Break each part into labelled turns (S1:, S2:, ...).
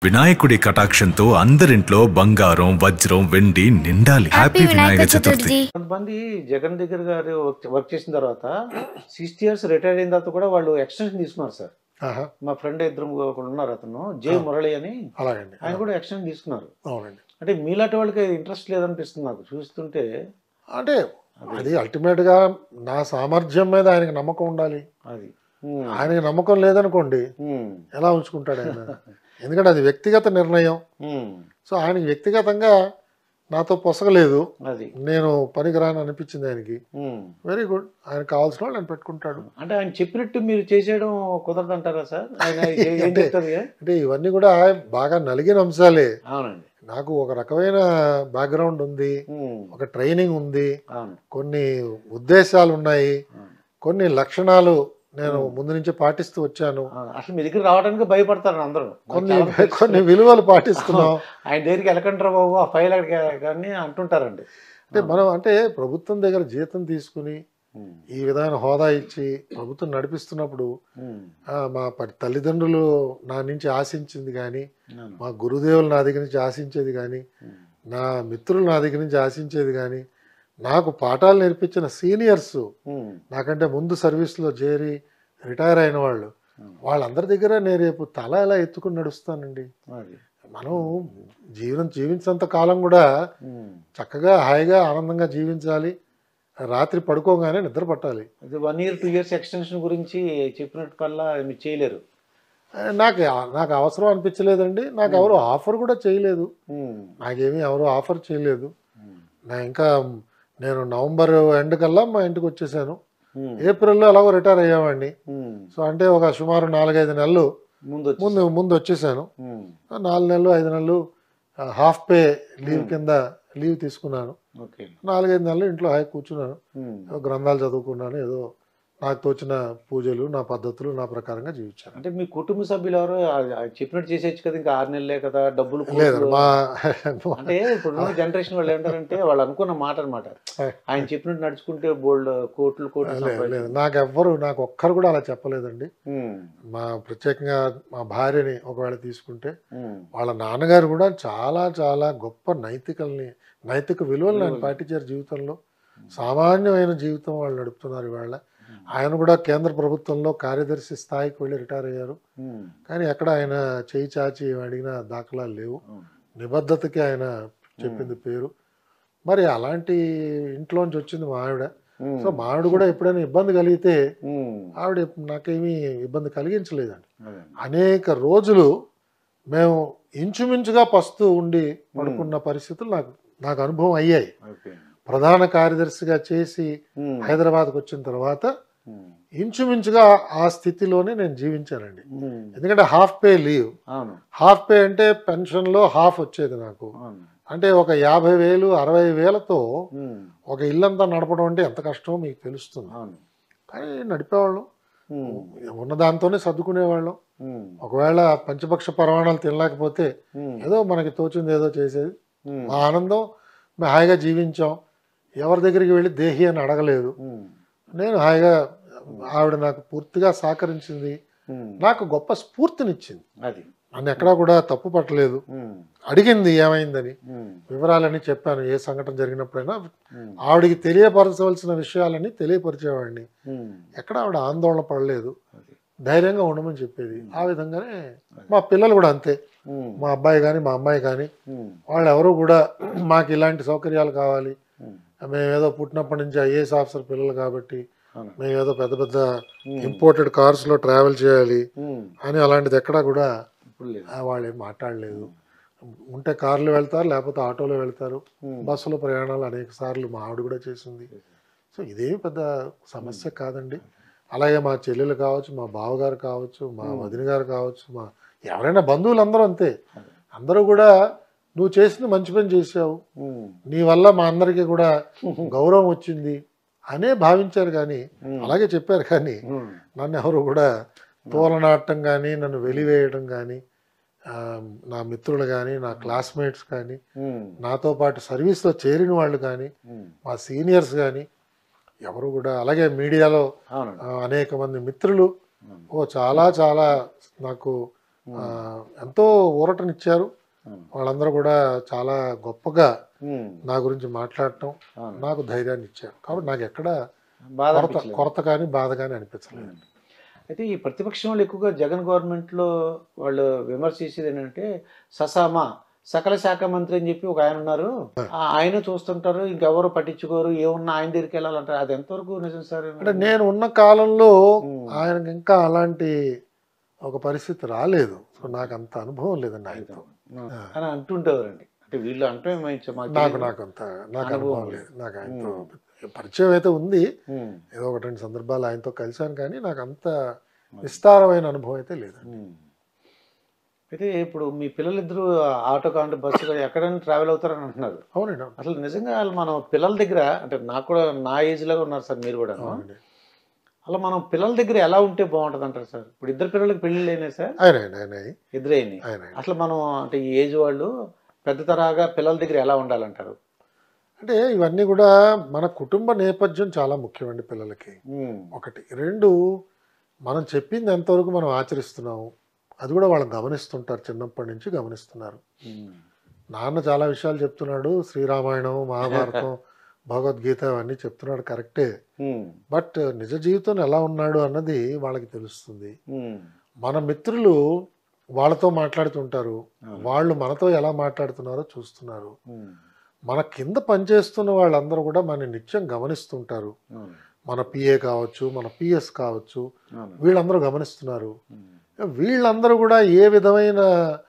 S1: వినాయకుడి కటాక్షంతో అందరింట్లో బంగారం వజ్రం వెండి నిండాలి హ్యాపీ వినాయక చతుర్థి
S2: కొంతమంది జగన్ దగ్గర గారు వర్క్- వర్క్ చేసిన తర్వాత సిక్స్టీ ఇయర్స్ రిటైర్ అయిన తర్వాత కూడా వాళ్ళు ఎక్స్టెన్షన్ తీసుకున్నారు సార్
S3: ఆహా,
S2: మా ఫ్రెండ్ ఇద్దరు ఒకడు ఉన్నారు అతను జే మురళి అని
S3: అలాగండి
S2: ఆయన కూడా ఎక్స్టెన్షన్ తీసుకున్నారు
S3: అవునండి
S2: అంటే మీలాంటి వాళ్ళకి ఇంట్రెస్ట్ లేదనిపిస్తుంది నాకు చూస్తుంటే
S3: అంటే అది అల్టిమేట్ గా నా సామర్థ్యం మీద ఆయనకి నమ్మకం ఉండాలి
S2: అది ఉమ్,
S3: ఆయనకి నమ్మకం లేదనుకోండి
S2: ఉమ్,
S3: ఎలా ఉంచుకుంటాడు ఆయన ఎందుకంటే అది వ్యక్తిగత నిర్ణయం
S2: ఉమ్,
S3: సో ఆయనకి వ్యక్తిగతంగా నాతో పొసగలేదు
S2: అది
S3: నేను పనికిరాని అనిపించింది ఆయనకి
S2: ఉమ్.
S3: వెరీ గుడ్ ఆయన కావాల్సిన వాళ్ళు ఆయన పెట్టుకుంటాడు
S2: అంటే ఆయన చెప్పినట్టు మీరు చేసేయడం కుదరదంటారా సార్ ఆయన ఏ- ఏం చెప్తారు ఇక?
S3: అంటే ఇవన్నీ కూడా బాగా నలిగిన అంశాలే
S2: అవునండి
S3: నాకు ఒక రకమైన బ్యాక్గ్రౌండ్ ఉంది
S2: ఉమ్,
S3: ఒక ట్రైనింగ్ ఉంది
S2: అవును
S3: కొన్ని ఉద్దేశాలు ఉన్నాయి
S2: అవును.
S3: కొన్ని లక్షణాలు నేను ముందు నుంచి పాటిస్తూ వచ్చాను
S2: అవును. అసలు మీ దగ్గర రావడానికి భయపడతారు అందరూ నాకు
S3: కొన్ని
S2: చాలా తెలుసు.
S3: కొన్ని విలువలు పాటిస్తున్నాం
S2: ఆయన దగ్గరికి వెళ్ళకంటారా బాబు ఆ ఫైల్ అక్కడికి కానీ అంటుంటారండి
S3: అంటే మనం అంటే ప్రభుత్వం దగ్గర జీతం తీసుకుని
S2: ఉమ్,
S3: ఈ విధమైన హోదా ఇచ్చి ప్రభుత్వం నడిపిస్తున్నప్పుడు
S2: ఉమ్,
S3: ఆ, మా ప- తల్లిదండ్రులు నా నుంచి ఆశించింది కానీ
S2: అవును.
S3: మా గురుదేవులు నా దగ్గర నుంచి ఆశించేది కానీ
S2: ఉమ్,
S3: నా మిత్రులు నా దగ్గర నుంచి ఆశించేది కానీ నాకు పాఠాలు నేర్పించిన సీనియర్స్
S2: ఉమ్,
S3: నాకంటే ముందు సర్వీస్లో చేరి రిటైర్ అయిన వాళ్ళు వాళ్ళందరి దగ్గర నేను రేపు తల ఎలా ఎత్తుకుని నడుస్తానండి
S2: అది
S3: మనం జీవనం జీవించినంత కాలం కూడా
S2: ఉమ్.
S3: చక్కగా హాయిగా ఆనందంగా జీవించాలి రాత్రి పడుకోగానే నిద్ర పట్టాలి
S2: అది one year two years extension గురించి చెప్పినట్టు కల్లా మీరు చేయలేరు
S3: ఆ, నాకు నాకు అవసరం అనిపించలేదండి నాకు ఎవరు ఆఫర్ కూడా చేయలేదు
S2: ఉమ్,
S3: నాకేమీ ఎవరు ఆఫర్ చేయలేదు
S2: ఉమ్,
S3: నా ఇంకా నేను నవంబర్ ఎండ్ కల్లా మా ఇంటికి వచ్చేసాను
S2: ఉమ్,
S3: ఏప్రిల్లో ఎలాగో రిటైర్ అయ్యేవాడిని
S2: ఉమ్.
S3: సో అంటే ఒక సుమారు నాలుగైదు నెలలు
S2: ముందు వచ్చి
S3: ముందు ముందు వచ్చేసాను
S2: ఉమ్,
S3: నాలుగు నెలలు ఐదు నెలలు హాఫ్ పే లీవ్ కింద లీవ్ తీసుకున్నాను
S2: ఓకే
S3: నాలుగైదు నెలలు ఇంట్లో హాయి కూర్చున్నాను
S2: ఉమ్.
S3: ఏదో గ్రంథాలు చదువుకున్నాను ఏదో నాకు తోచిన పూజలు నా పద్ధతులు నా ప్రకారంగా జీవించాను
S2: అంటే మీ కుటుంబ సభ్యులు ఎవరు ఆ- ఆ చెప్పినట్టు చేసేయచ్చు కదా ఇంకా ఆరు నెలలే కదా డబ్బులు
S3: లేదు
S2: కోట్లు.
S3: మా
S2: అంటే ఇప్పుడు జనరేషన్ వాళ్ళు ఏంటారంటే వాళ్ళు అనుకున్న మాట అనమాట ఆయన చెప్పినట్టు నడుచుకుంటే బోల్డ్ కోట్లు కోట్లు
S3: లేదు
S2: సంపాదించు.
S3: లేదు నాకు ఎవ్వరు నాకు ఒక్కరు కూడా అలా చెప్పలేదండి
S2: ఉమ్,
S3: మా ప్రత్యేకంగా మా భార్యని ఒకవేళ తీసుకుంటే
S2: ఉమ్,
S3: వాళ్ళ నాన్నగారు కూడా చాలా చాలా గొప్ప నైతికల్ని నైతిక విలువలు ఆయన పాటించారు జీవితంలో సామాన్యమైన జీవితం వాళ్ళు నడుపుతున్నారు ఇవాళ ఆయన కూడా కేంద్ర ప్రభుత్వంలో కార్యదర్శి స్థాయికి వెళ్ళి రిటైర్ అయ్యారు
S2: ఉమ్,
S3: కానీ ఎక్కడ ఆయన చేయి చాచి అడిగిన దాఖలాలు లేవు
S2: అవును.
S3: నిబద్ధతకి ఆయన చెప్పింది పేరు మరి అలాంటి ఇంట్లోంచి వచ్చింది మా ఆవిడ
S2: ఉమ్,
S3: సో మా ఆవిడ కూడా ఎప్పుడైనా ఇబ్బంది కలిగితే
S2: ఉమ్,
S3: ఆవిడ నాకేమీ ఇబ్బంది కలిగించలేదండి
S2: అదే.
S3: అనేక రోజులు మేము ఇంచుమించుగా పస్తూ ఉండి పడుకున్న పరిస్థితులు నాకు నాకు అనుభవం అయ్యాయి
S2: ఓకే
S3: ప్రధాన కార్యదర్శిగా చేసి
S2: ఉమ్,
S3: హైదరాబాద్కి వచ్చిన తర్వాత
S2: ఉమ్,
S3: ఇంచుమించుగా ఆ స్థితిలోనే నేను జీవించానండి
S2: ఉమ్,
S3: ఎందుకంటే హాఫ్ పే లీవ్
S2: అవును
S3: హాఫ్ పే అంటే పెన్షన్లో హాఫ్ వచ్చేది నాకు
S2: అవును
S3: అంటే ఒక యాభై వేలు అరవై వేలతో
S2: ఉమ్,
S3: ఒక ఇల్లంతా నడపడం అంటే ఎంత కష్టమో మీకు తెలుస్తుంది
S2: అవును
S3: కానీ నడిపేవాళ్ళం
S2: ఉమ్,
S3: ఉన్న దాంతోనే సర్దుకునేవాళ్ళం
S2: ఉమ్,
S3: ఒకవేళ పంచపక్ష పరమాణాలు తినలేకపోతే
S2: ఉమ్,
S3: ఏదో మనకి తోచింది ఏదో చేసేది
S2: ఉమ్,
S3: మా ఆనందం మేము హాయిగా జీవించాం ఎవరి దగ్గరికి వెళ్ళి దేహి అని అడగలేదు
S2: ఉమ్,
S3: నేను హాయిగా ఆవిడ నాకు పూర్తిగా సహకరించింది
S2: ఉమ్,
S3: నాకు గొప్ప స్ఫూర్తినిచ్చింది
S2: అది
S3: నన్ను ఎక్కడా కూడా తప్పు పట్టలేదు
S2: ఉమ్,
S3: అడిగింది ఏమైందని
S2: ఉమ్,
S3: వివరాలన్నీ చెప్పాను ఏ సంఘటన జరిగినప్పుడైనా
S2: ఉమ్,
S3: ఆవిడికి తెలియపరచవలసిన విషయాలన్నీ తెలియపరిచేవాడిని
S2: ఉమ్,
S3: ఎక్కడ ఆవిడ ఆందోళన పడలేదు
S2: అది.
S3: ధైర్యంగా ఉండమని చెప్పేది ఆ విధంగానే మా పిల్లలు కూడా అంతే
S2: ఉమ్,
S3: మా అబ్బాయి కానీ మా అమ్మాయి కానీ
S2: ఉమ్,
S3: వాళ్ళు ఎవరు కూడా మాకు ఇలాంటి సౌకర్యాలు కావాలి
S2: ఉమ్,
S3: మేమేదో పుట్టినప్పటి నుంచి ఐఏఎస్ ఆఫీసర్ పిల్లలు కాబట్టి
S2: అవును.
S3: మేమేదో పెద్ద పెద్ద ఇంపోర్టెడ్ కార్స్లో ట్రావెల్ చేయాలి
S2: ఉమ్,
S3: అని అలాంటిది ఎక్కడా కూడా
S2: ఇప్పుడు లేదు
S3: ఆ, వాళ్ళు ఏం మాట్లాడలేదు ఉంటే కార్లో వెళ్తారు లేకపోతే ఆటోలో వెళ్తారు
S2: ఉమ్,
S3: బస్సులో ప్రయాణాలు అనేక సార్లు మా ఆవిడ కూడా చేసింది సో ఇదేమి పెద్ద సమస్య కాదండి అలాగే మా చెల్లెలు కావచ్చు మా బావగారు కావచ్చు మా వదిన గారు కావచ్చు మా ఎవరైనా బంధువులు అందరూ అంతే అందరూ కూడా నువ్వు చేసింది మంచి పని చేసావు
S2: ఉమ్,
S3: నీ వల్ల మా అందరికీ కూడా గౌరవం వచ్చింది అనే భావించారు కానీ అలాగే చెప్పారు కానీ
S2: ఉమ్,
S3: నన్ను ఎవరు కూడా తోలనాడటం కానీ నన్ను వెలివేయడం కానీ ఆ, నా మిత్రులు కానీ నా క్లాస్మేట్స్ కానీ
S2: ఉమ్,
S3: నాతో పాటు సర్వీస్లో చేరిన వాళ్ళు కానీ
S2: ఉమ్,
S3: మా సీనియర్స్ కానీ ఎవరు కూడా అలాగే మీడియాలో
S2: అవునండి
S3: ఆ, అనేక మంది మిత్రులు
S2: అవును.
S3: ఓ చాలా చాలా నాకు ఆ, ఎంతో ఊరటనిచ్చారు
S2: అవును.
S3: వాళ్ళందరూ కూడా చాలా గొప్పగా
S2: ఉమ్.
S3: నా గురించి మాట్లాడటం
S2: అవును.
S3: నాకు ధైర్యాన్ని ఇచ్చారు కాబట్టి నాకు ఎక్కడ
S2: బాధ
S3: కొరత
S2: అనిపించలేదు.
S3: కొరత కానీ బాధ కానీ అనిపించలేదు
S2: అయితే ఈ ప్రతిపక్షం వాళ్ళు ఎక్కువగా జగన్ గవర్నమెంట్లో వాళ్ళు విమర్శ చేసేది ఏంటంటే ససామా సకల శాఖ మంత్రి అని చెప్పి ఒక ఆయన ఉన్నారు ఆ ఆయన చూస్తుంటారు ఇంకెవరు పట్టించుకోరు ఏమున్నా ఆయన దగ్గరికి వెళ్ళాలంటారు అది ఎంతవరకు నిజం సార్
S3: అంటే నేను ఉన్న కాలంలో
S2: ఉమ్.
S3: ఆయనకి ఇంకా అలాంటి ఒక పరిస్థితి రాలేదు సో నాకు అంత అనుభవం లేదండి ఆయనతో
S2: అని అంటుంటేవారండి అంటే వీళ్ళు అంటే మాకు
S3: నాకు
S2: తెలియదు.
S3: నాకు అంత నాకు
S2: అనుభవం
S3: అనుభవం
S2: లేదు.
S3: లేదు నాకు ఆయనతో పరిచయం అయితే ఉంది
S2: ఉమ్.
S3: ఏదో ఒకటి రెండు సందర్భాలు ఆయనతో కలిశాను కానీ నాకు అంత విస్తారమైన అనుభవం అయితే లేదు
S2: ఉమ్. అయితే ఇప్పుడు మీ పిల్లలిద్దరూ ఆటో కాంటే బస్సు ఎక్కడైనా ట్రావెల్ అవుతారని అంటున్నారు
S3: అవునండి అవును.
S2: అసలు నిజంగా వాళ్ళు మనం పిల్లల దగ్గర అంటే నాకు కూడా నా ఏజ్ లాగా ఉన్నారు సార్ మీరు కూడా
S3: అవునండి
S2: అలా మనం పిల్లల దగ్గర ఎలా ఉంటే బాగుంటుంది అంటారు సార్ ఇప్పుడు ఇద్దరు పిల్లలకి పెళ్లి అయినాయి సార్
S3: ఆయన ఆయన ఆయన
S2: ఇద్దరు అయినాయి
S3: ఆయన ఆయన.
S2: అసలు మనం అంటే ఈ ఏజ్ వాళ్ళు పెద్ద తరహాగా పిల్లల దగ్గర ఎలా ఉండాలంటారు
S3: అంటే ఇవన్నీ కూడా మన కుటుంబ నేపథ్యం చాలా ముఖ్యమండి పిల్లలకి
S2: ఉమ్.
S3: ఒకటి రెండు మనం చెప్పింది ఎంతవరకు మనం ఆచరిస్తున్నాము అది కూడా వాళ్ళు గమనిస్తుంటారు చిన్నప్పటి నుంచి గమనిస్తున్నారు
S2: ఉమ్.
S3: నాన్న చాలా విషయాలు చెప్తున్నాడు శ్రీరామాయణం మహాభారతం భగవద్గీత అవన్నీ చెప్తున్నాడు కరెక్టే
S2: ఉమ్.
S3: బట్ నిజ జీవితం ఎలా ఉన్నాడు అన్నది వాళ్ళకి తెలుస్తుంది
S2: ఉమ్.
S3: మన మిత్రులు వాళ్ళతో మాట్లాడుతుంటారు
S2: అవును.
S3: వాళ్ళు మనతో ఎలా మాట్లాడుతున్నారో చూస్తున్నారు
S2: ఉమ్.
S3: మన కింద పనిచేస్తున్న వాళ్ళందరూ కూడా మన నిత్యం గమనిస్తుంటారు
S2: అవును.
S3: మన పిఏ కావచ్చు మన పిఎస్ కావచ్చు
S2: అవును.
S3: వీళ్ళందరూ గమనిస్తున్నారు
S2: ఉమ్.
S3: వీళ్ళందరూ కూడా ఏ విధమైన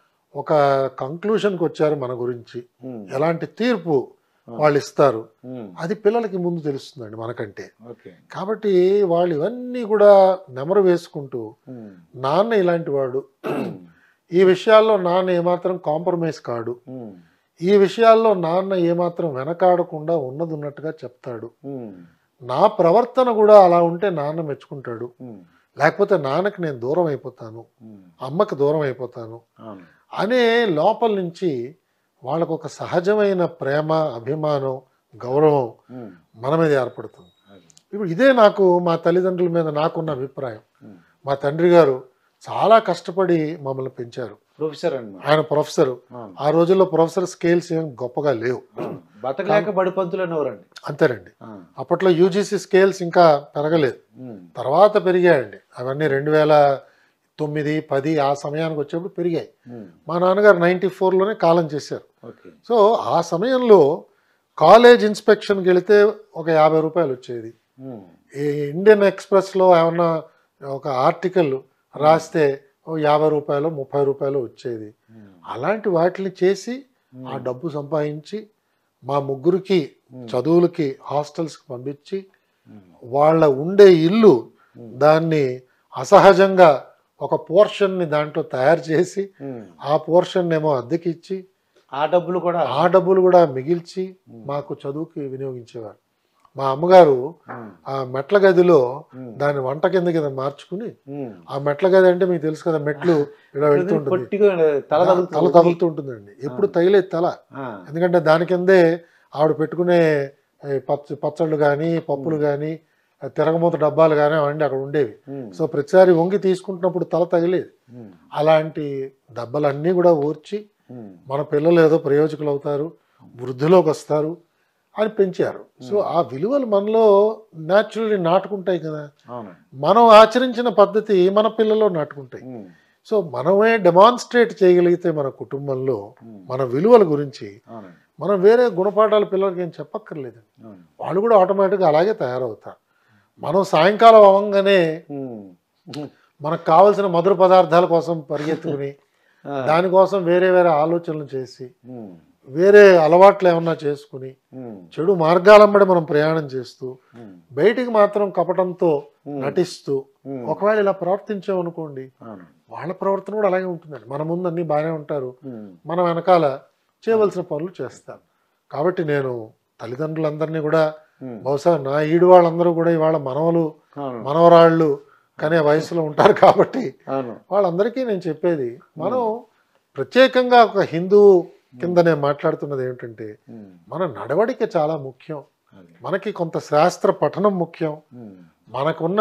S3: ఒక కంక్లూషన్కి వచ్చారు మన గురించి
S2: ఉమ్.
S3: ఎలాంటి తీర్పు వాళ్ళు ఇస్తారు
S2: ఉమ్.
S3: అది పిల్లలకి ముందు తెలుస్తుందండి మనకంటే
S2: ఓకే
S3: కాబట్టి వాళ్ళు ఇవన్నీ కూడా నెమరు వేసుకుంటూ
S2: ఉమ్.
S3: నాన్న ఇలాంటి వాడు
S2: ఉమ్.
S3: ఈ విషయాల్లో నాన్న ఏమాత్రం కాంప్రమైజ్ కాడు
S2: ఉమ్.
S3: ఈ విషయాల్లో నాన్న ఏమాత్రం వెనకాడకుండా ఉన్నది ఉన్నట్టుగా చెప్తాడు
S2: ఉమ్.
S3: నా ప్రవర్తన కూడా అలా ఉంటే నాన్న మెచ్చుకుంటాడు
S2: ఉమ్.
S3: లేకపోతే నాన్నకి నేను దూరం అయిపోతాను
S2: ఉమ్.
S3: అమ్మకి దూరం అయిపోతాను
S2: అవును
S3: అనే లోపల నుంచి వాళ్ళకు ఒక సహజమైన ప్రేమ అభిమానం గౌరవం
S2: ఉమ్.
S3: మన మీద ఏర్పడుతుంది
S2: అది.
S3: ఇప్పుడు ఇదే నాకు మా తల్లిదండ్రుల మీద నాకున్న అభిప్రాయం
S2: ఉమ్.
S3: మా తండ్రి గారు చాలా కష్టపడి మమ్మల్ని పెంచారు
S2: ప్రొఫెసర్ అన్నమాట
S3: ఆయన ప్రొఫెసర్
S2: అవును.
S3: ఆ రోజుల్లో ప్రొఫెసర్ స్కేల్స్ ఏం గొప్పగా లేవు
S2: అవును. బతకలేక బడిపంతులు అనేవారండి
S3: అంతేనండి
S2: ఆ.
S3: అప్పట్లో యూజీసీ స్కేల్స్ ఇంకా పెరగలేదు
S2: ఉమ్.
S3: తర్వాత పెరిగాయండి అవన్నీ రెండు వేల తొమ్మిది పది ఆ సమయానికి వచ్చేప్పుడు పెరిగాయి
S2: ఉమ్.
S3: మా నాన్నగారు నైంటీ ఫోర్లోనే కాలం చేశారు
S2: ఓకే
S3: సో ఆ సమయంలో కాలేజ్ ఇన్స్పెక్షన్కి వెళితే ఒక యాభై రూపాయలు వచ్చేది
S2: ఉమ్.
S3: ఈ ఇండియన్ ఎక్స్ప్రెస్లో ఏమన్నా ఒక ఆర్టికల్ రాస్తే ఓ యాభై రూపాయలు ముప్పై రూపాయలు వచ్చేది
S2: ఉమ్.
S3: అలాంటి వాటిని చేసి ఆ డబ్బు సంపాదించి మా ముగ్గురికి చదువులకి హాస్టల్స్కి పంపించి
S2: ఉమ్.
S3: వాళ్ళ ఉండే ఇల్లు దాన్ని అసహజంగా ఒక పోర్షన్ని దాంట్లో తయారు చేసి
S2: ఉమ్.
S3: ఆ పోర్షన్ ఏమో అద్దెకిచ్చి
S2: ఆ డబ్బులు కూడా
S3: ఆ డబ్బులు కూడా మిగిల్చి మాకు చదువుకి వినియోగించేవారు మా అమ్మగారు
S2: ఉమ్.
S3: ఆ మెట్ల గదిలో
S2: ఉమ్.
S3: దాన్ని వంట కింద కింద మార్చుకుని
S2: ఉమ్.
S3: ఆ మెట్ల గది అంటే మీకు తెలుసు కదా మెట్లు ఇలా వెళ్తుంటుంది
S2: పొట్టిగా తల
S3: తల
S2: తగులుతుంది
S3: తగులుతుంటుందండి ఎప్పుడు తగిలేదు తల
S2: ఆ.
S3: ఎందుకంటే దాని కిందే ఆవిడ పెట్టుకునే ఈ పచ్చ పచ్చళ్ళు కానీ పప్పులు కానీ తిరగమూత డబ్బాలు కానీ అవన్నీ అక్కడ ఉండేవి
S2: ఉమ్.
S3: సో ప్రతిసారి వంగి తీసుకుంటున్నప్పుడు తల తగిలేదు
S2: ఉమ్.
S3: అలాంటి డబ్బాలన్నీ కూడా ఊర్చి
S2: ఉమ్.
S3: మన పిల్లలు ఏదో ప్రయోజకులు అవుతారు వృద్ధిలోకి వస్తారు అని పెంచారు సో ఆ విలువలు మనలో న్యాచురల్లీ నాటుకుంటాయి కదా
S2: అవును
S3: మనం ఆచరించిన పద్ధతి మన పిల్లల్లో నాటుకుంటాయి
S2: ఉమ్.
S3: సో మనమే డెమాన్స్ట్రేట్ చేయగలిగితే మన కుటుంబంలో
S2: ఉమ్.
S3: మన విలువల గురించి
S2: అవును
S3: మనం వేరే గుణపాఠాలు పిల్లలకి ఏం చెప్పక్కర్లేదు
S2: అవును
S3: వాళ్ళు కూడా ఆటోమేటిక్గా అలాగే తయారవుతారు మనం సాయంకాలం అవ్వగానే
S2: ఉమ్.
S3: మనకు కావలసిన మధుర పదార్థాల కోసం పరిగెత్తుకుని
S2: ఆ.
S3: దానికోసం వేరే వేరే ఆలోచనలు చేసి
S2: ఉమ్.
S3: వేరే అలవాట్లు ఏమన్నా చేసుకుని
S2: ఉమ్.
S3: చెడు మార్గాలంబడి మనం ప్రయాణం చేస్తూ
S2: ఉమ్.
S3: బయటికి మాత్రం కపటంతో నటిస్తూ
S2: ఉమ్.
S3: ఒకవేళ ఇలా ప్రవర్తించామనుకోండి
S2: అవును
S3: వాళ్ళ ప్రవర్తన కూడా అలాగే ఉంటుందండి మన ముందు అన్ని బాగానే ఉంటారు
S2: ఉమ్.
S3: మన వెనకాల చేయవలసిన పనులు చేస్తారు కాబట్టి నేను తల్లిదండ్రులందరినీ కూడా
S2: ఉమ్.
S3: బహుశా నా ఈడు వాళ్ళందరూ కూడా ఇవాళ మనవలు
S2: అవును
S3: మనవరాళ్ళు కనే వయసులో ఉంటారు కాబట్టి
S2: అవును
S3: వాళ్ళందరికీ నేను చెప్పేది మనం ప్రత్యేకంగా ఒక హిందూ కింద నేను మాట్లాడుతున్నది ఏమిటంటే
S2: ఉమ్.
S3: మన నడవడిక చాలా ముఖ్యం
S2: అది.
S3: మనకి కొంత శాస్త్ర పఠనం ముఖ్యం
S2: ఉమ్.
S3: మనకున్న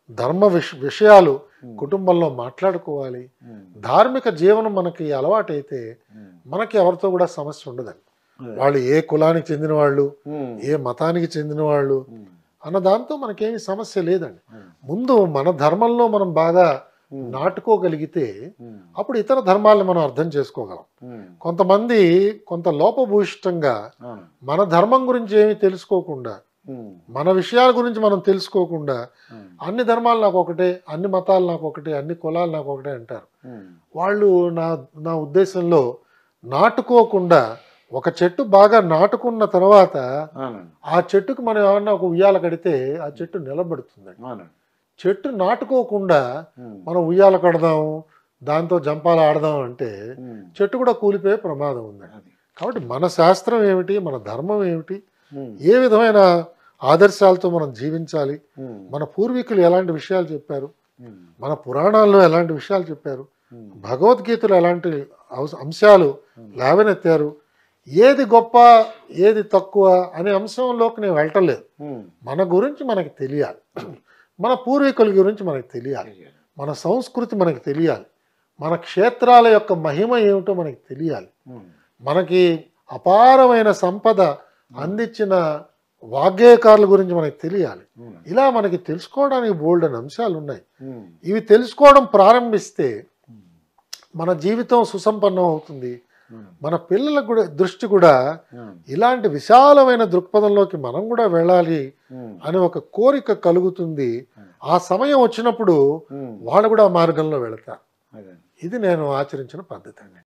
S3: ధర్మ విష విషయాలు కుటుంబంలో మాట్లాడుకోవాలి ధార్మిక జీవనం మనకి అలవాటైతే మనకి ఎవరితో కూడా సమస్య ఉండదండి వాళ్ళు ఏ కులానికి చెందిన వాళ్ళు ఏ మతానికి చెందిన వాళ్ళు అన్న దాంతో మనకేమి సమస్య లేదండి ముందు మన ధర్మంలో మనం బాగా నాటుకోగలిగితే అప్పుడు ఇతర ధర్మాలను మనం అర్థం చేసుకోగలం కొంతమంది కొంత లోపభూయిష్టంగా మన ధర్మం గురించి ఏమీ తెలుసుకోకుండా మన విషయాల గురించి మనం తెలుసుకోకుండా అన్ని ధర్మాలు నాకు ఒకటే అన్ని మతాలు నాకు ఒకటే అన్ని కులాలు నాకు ఒకటే అంటారు వాళ్ళు నా నా ఉద్దేశంలో నాటుకోకుండా ఒక చెట్టు బాగా నాటుకున్న తర్వాత ఆ చెట్టుకు మనం ఏమన్నా ఒక ఉయ్యాల కడితే ఆ చెట్టు నిలబడుతుందండి చెట్టు నాటుకోకుండా మనం ఉయ్యాల కడదాం దాంతో జంపాలు ఆడదాం అంటే చెట్టు కూడా కూలిపోయే ప్రమాదం ఉందండి కాబట్టి మన శాస్త్రం ఏమిటి మన ధర్మం ఏమిటి ఏ విధమైన ఆదర్శాలతో మనం జీవించాలి మన పూర్వీకులు ఎలాంటి విషయాలు చెప్పారు మన పురాణాల్లో ఎలాంటి విషయాలు చెప్పారు భగవద్గీతలో ఎలాంటి అంశ- అంశాలు లేవనెత్తారు ఏది గొప్ప ఏది తక్కువ అనే అంశంలోకి నేను వెళ్ళటలేదు మన గురించి మనకి తెలియాలి మన పూర్వీకుల గురించి మనకి తెలియాలి మన సంస్కృతి మనకి తెలియాలి మన క్షేత్రాల యొక్క మహిమ ఏమిటో మనకి తెలియాలి మనకి అపారమైన సంపద అందించిన వాగ్గేయకారుల గురించి మనకి తెలియాలి ఇలా మనకి తెలుసుకోవడానికి బోల్డ్ అని అంశాలు ఉన్నాయి ఇవి తెలుసుకోవడం ప్రారంభిస్తే మన జీవితం సుసంపన్నం అవుతుంది మన పిల్లల కూడా దృష్టి కూడా ఇలాంటి విశాలమైన దృక్పథంలోకి మనం కూడా వెళ్ళాలి అని ఒక కోరిక కలుగుతుంది ఆ సమయం వచ్చినప్పుడు వాళ్ళు కూడా ఆ మార్గంలో వెళతారు ఇది నేను ఆచరించిన పద్ధతి అండి